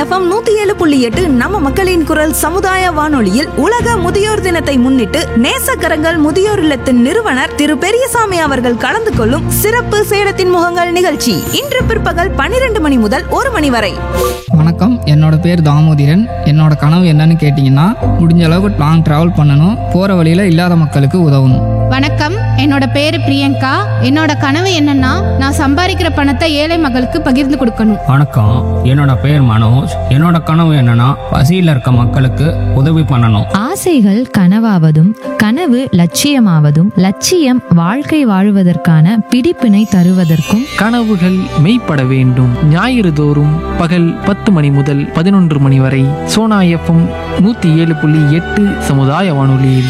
FM நூத்தி ஏழு புள்ளி எட்டு நம்ம மக்களின் குரல் சமுதாய வானொலியில் உலக முதியோர் தினத்தை முன்னிட்டு நேசக்கரங்கள் முதியோர் இல்லத்தின் நிறுவனர் திரு பெரியசாமி அவர்கள் கலந்து கொள்ளும் சிறப்பு சேலத்தின் முகங்கள் நிகழ்ச்சி இன்று பிற்பகல் பன்னிரண்டு மணி முதல் ஒரு மணி வரை வணக்கம் என்னோட பேர் தாமோதிரன் என்னோட கனவு என்னன்னு கேட்டிங்கன்னா முடிஞ்ச அளவுக்கு லாங் ட்ராவல் பண்ணணும் போகிற வழியில் இல்லாத மக்களுக்கு உதவணும் வணக்கம் என்னோட பேரு பிரியங்கா என்னோட கனவு என்னன்னா நான் சம்பாதிக்கிற பணத்தை ஏழை மக்களுக்கு பகிர்ந்து கொடுக்கணும் வணக்கம் என்னோட பேர் மனோஜ் என்னோட கனவு என்னன்னா பசியில் இருக்க மக்களுக்கு உதவி பண்ணணும் ஆசைகள் கனவாவதும் கனவு லட்சியமாவதும் லட்சியம் வாழ்க்கை வாழுவதற்கான பிடிப்பினை தருவதற்கும் கனவுகள் மெய்ப்பட வேண்டும் ஞாயிறு தோறும் பகல் பத்து மணி முதல் பதினொன்று மணி வரை சோனா எஃப்எம் நூற்றி ஏழு புள்ளி எட்டு சமுதாய வானொலியில்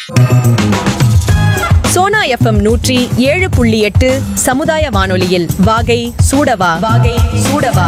சோனா எஃப்எம் நூற்றி ஏழு புள்ளி எட்டு சமுதாய வானொலியில் வாகை சூடவா வாகை சூடவா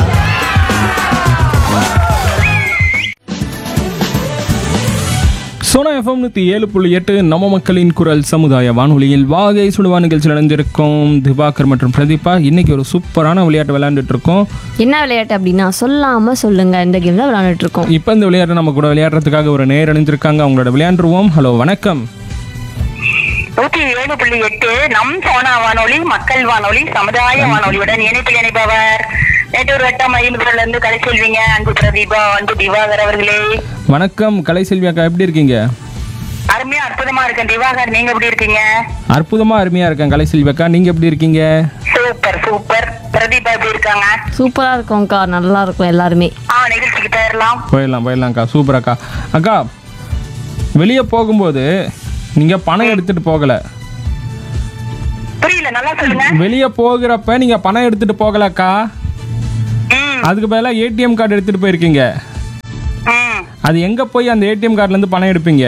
சோனா எஃப்எம் நூற்றி ஏழு புள்ளி எட்டு நம்ம மக்களின் குரல் சமுதாய வானொலியில் வாகை சுடுவா நிகழ்ச்சியில் இணைஞ்சிருக்கோம் திவாகர் மற்றும் பிரதீபா இன்னைக்கு ஒரு சூப்பரான விளையாட்டு விளையாண்டுட்டு இருக்கோம் என்ன விளையாட்டு அப்படின்னா சொல்லாம சொல்லுங்க இந்த கேம் தான் விளையாண்டுட்டு இருக்கோம் இப்போ இந்த விளையாட்டை நம்ம கூட விளையாடுறதுக்காக ஒரு நேர் அணிஞ்சிருக்காங்க அவங்களோட விளையாண்டுருவோம் ஹலோ வணக்கம் நூற்றி ஏழு புள்ளி எட்டு நம் சோனா வானொலி மக்கள் வானொலி சமுதாய வானொலியுடன் இணைப்பில் இணைப்பவர் நேற்றூர் வட்டம் ஐம்பதுல இருந்து கலை செல்விங்க அன்பு பிரதீபா அன்பு திவாகர் அவர்களே வணக்கம் கலைசெல்வி அக்கா எப்படி இருக்கீங்க அருமையா அற்புதமா இருக்கேன் திவாகர் நீங்க எப்படி இருக்கீங்க அற்புதமா அருமையா இருக்கேன் கலைசெல்வி அக்கா நீங்க எப்படி இருக்கீங்க சூப்பர் சூப்பர் பிரதீபா எப்படி இருக்காங்க சூப்பரா இருக்கும்க்கா நல்லா இருக்கும் எல்லாருமே ஆ நிகழ்ச்சிக்கு போயிடலாம் போயிடலாம் போயிடலாம் அக்கா சூப்பர் அக்கா அக்கா வெளியே போகும்போது நீங்க பணம் எடுத்துட்டு போகல புரியல நல்லா சொல்லுங்க வெளியே போகிறப்ப நீங்க பணம் எடுத்துட்டு போகல அக்கா அதுக்கு பதிலாக ஏடிஎம் கார்டு எடுத்துட்டு போயிருக்கீங்க ம் அது எங்க போய் அந்த ஏடிஎம் கார்டுல இருந்து பணம் எடுப்பீங்க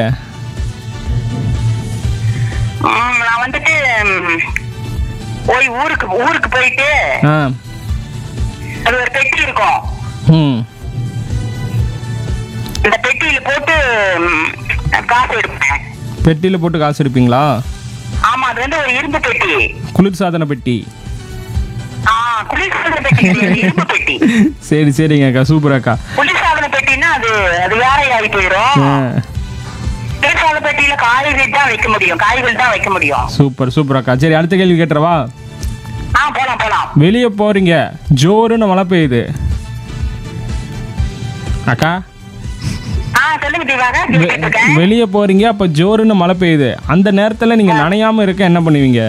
ம், நான் வந்துட்டு ம், போய் ஊருக்கு ஊருக்கு போயிட்டு ஆ அது ஒரு பெட்டி இருக்கும் ம் இந்த பெட்டியில போட்டு ம், காசு எடுப்பேன் பெட்டியில் போட்டு காசு எடுப்பீங்களா ஆமா அது வந்து ஒரு இரும்பு பெட்டி குளிர்சாதன பெட்டி ஆ குளிர்சாதன பெட்டி கிடையாது, இரும்பு பெட்டி சரி சரிங்க அக்கா சூப்பர் அக்கா குளிர்சாதன பெட்டின்னா அது அது வேற ஆகி போயிடும் ஆ, குளிர்சாதன பெட்டியில காய்கறி தான் வைக்க முடியும் காய்கள் தான் வைக்க முடியும் சூப்பர் சூப்பர் அக்கா சரி அடுத்த கேள்வி கேட்டுறவா ஆ போலாம் போலாம் வெளியே போறீங்க ஜோருன்னு மழை பெய்யுது அக்கா ஆ சொல்லுங்க தீவாக வெ- கேட்டுட்டு இருக்கேன் வெளியே போறீங்க அப்ப ஜோருன்னு மழை பெய்யுது அந்த நேரத்துல நீங்க நனையாம இருக்க என்ன பண்ணுவீங்க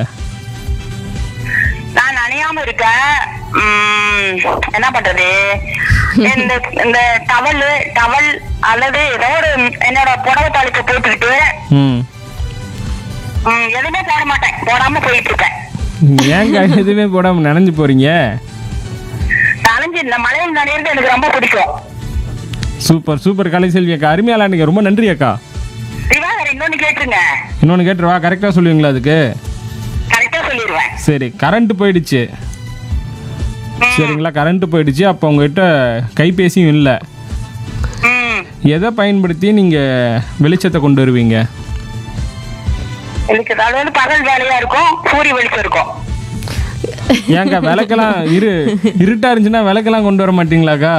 நான் நனையாம இருக்கேன் ம், என்ன பண்றது இந்த இந்த டவல் டவல் அல்லது ஏதோ ஒரு என்னோட புடவை தாளிக்க போட்டுக்கிட்டு ம் ம், எதுவுமே போட மாட்டேன் போடாம போயிட்டு இருப்பேன் ஏங்க எதுவுமே போடாம நனைஞ்சு போறீங்க நனைஞ்சு இந்த மழையில் நனையிறது எனக்கு ரொம்ப பிடிக்கும் சூப்பர் சூப்பர் கலைசெல்வி அக்கா அருமையா விளையாடுங்க ரொம்ப நன்றி அக்கா திவாகர் இன்னொன்னு கேட்டுருங்க இன்னொன்று கேட்டுருவா கரெக்டாக சொல்லுவீங்களா அதுக்கு கரெக்டா சொல்லிடுவேன் சரி கரண்ட் போயிடுச்சு சரிங்களா கரண்ட் போயிடுச்சு அப்போ உங்ககிட்ட கைபேசியும் இல்லை ம் எதை பயன்படுத்தி நீங்கள் வெளிச்சத்தை கொண்டு வருவீங்க எனக்கு அது வந்து பகல் வேலையா இருக்கும் சூரிய வெளிச்சம் இருக்கும் ஏங்க விளக்கெல்லாம் இரு இருட்டா இருந்துச்சுன்னா விளக்கெல்லாம் கொண்டு வர மாட்டீங்களாக்கா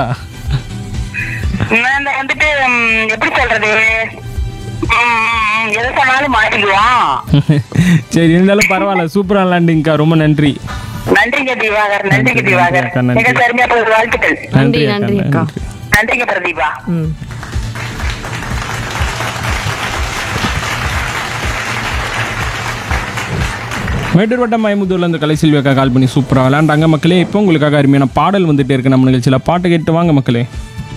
நான் வந்துட்டு ம், எப்படி சொல்றது ம், எதை சொன்னாலும் மாட்டிக்குவோம் சரி இருந்தாலும் பரவாயில்ல சூப்பராக விளாண்டிங்கக்கா ரொம்ப நன்றி நன்றிங்க திவாகர் நன்றிங்க திவாகர் அக்கா, நன்றி. மிக சரியா போகுது வாழ்த்துக்கள் நன்றி, நன்றி அக்கா. நன்றிங்க பிரதீபா ம் மேட்டூர் வட்டம் மைமுதூர்ல இருந்து கலைசெல்வி அக்கா கால் பண்ணி சூப்பராக விளையாண்டாங்க மக்களே இப்போ உங்களுக்காக அருமையான பாடல் வந்துட்டே இருக்கு நம்ம நிகழ்ச்சியில் பாட்டு கேட்டு வாங்க மக்களே